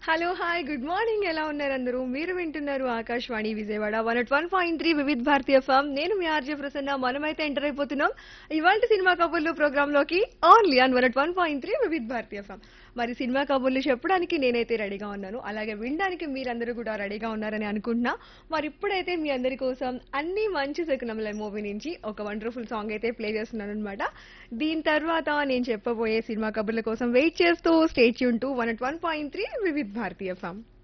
hello hi good morning ఎలా ఉన్నారు అందరూ మీరు వింటున్నారు Akashvani Vijayawada one at one point three Vividh Bharati FM నేను మీ ఆర్జే ప్రసన్న మనమైతే ఎంటర్ అయిపోతున్నాం ఇవాళ సినిమా కబుర్లు ప్రోగ్రామ్ లోకి only on one at one point three Vividh Bharati FM మరి సినిమా కబుర్లు చెప్పడానికి నేనైతే రెడీగా ఉన్నాను అలాగే వినడానికి మీరందరూ కూడా రెడీగా ఉన్నారని అనుకుంటున్నా మరి ఇప్పుడైతే మీ అందరి కోసం అన్ని మంచి శకునముల మూవీ నుంచి ఒక వండర్ఫుల్ సాంగ్ అయితే ప్లే చేస్తున్నాను అనమాట దీని తర్వాత నేను చెప్పబోయే సినిమా కబుర్ల కోసం వెయిట్ చేస్తూ స్టేట్ యూన్ to one at one point three Vividh Bharati form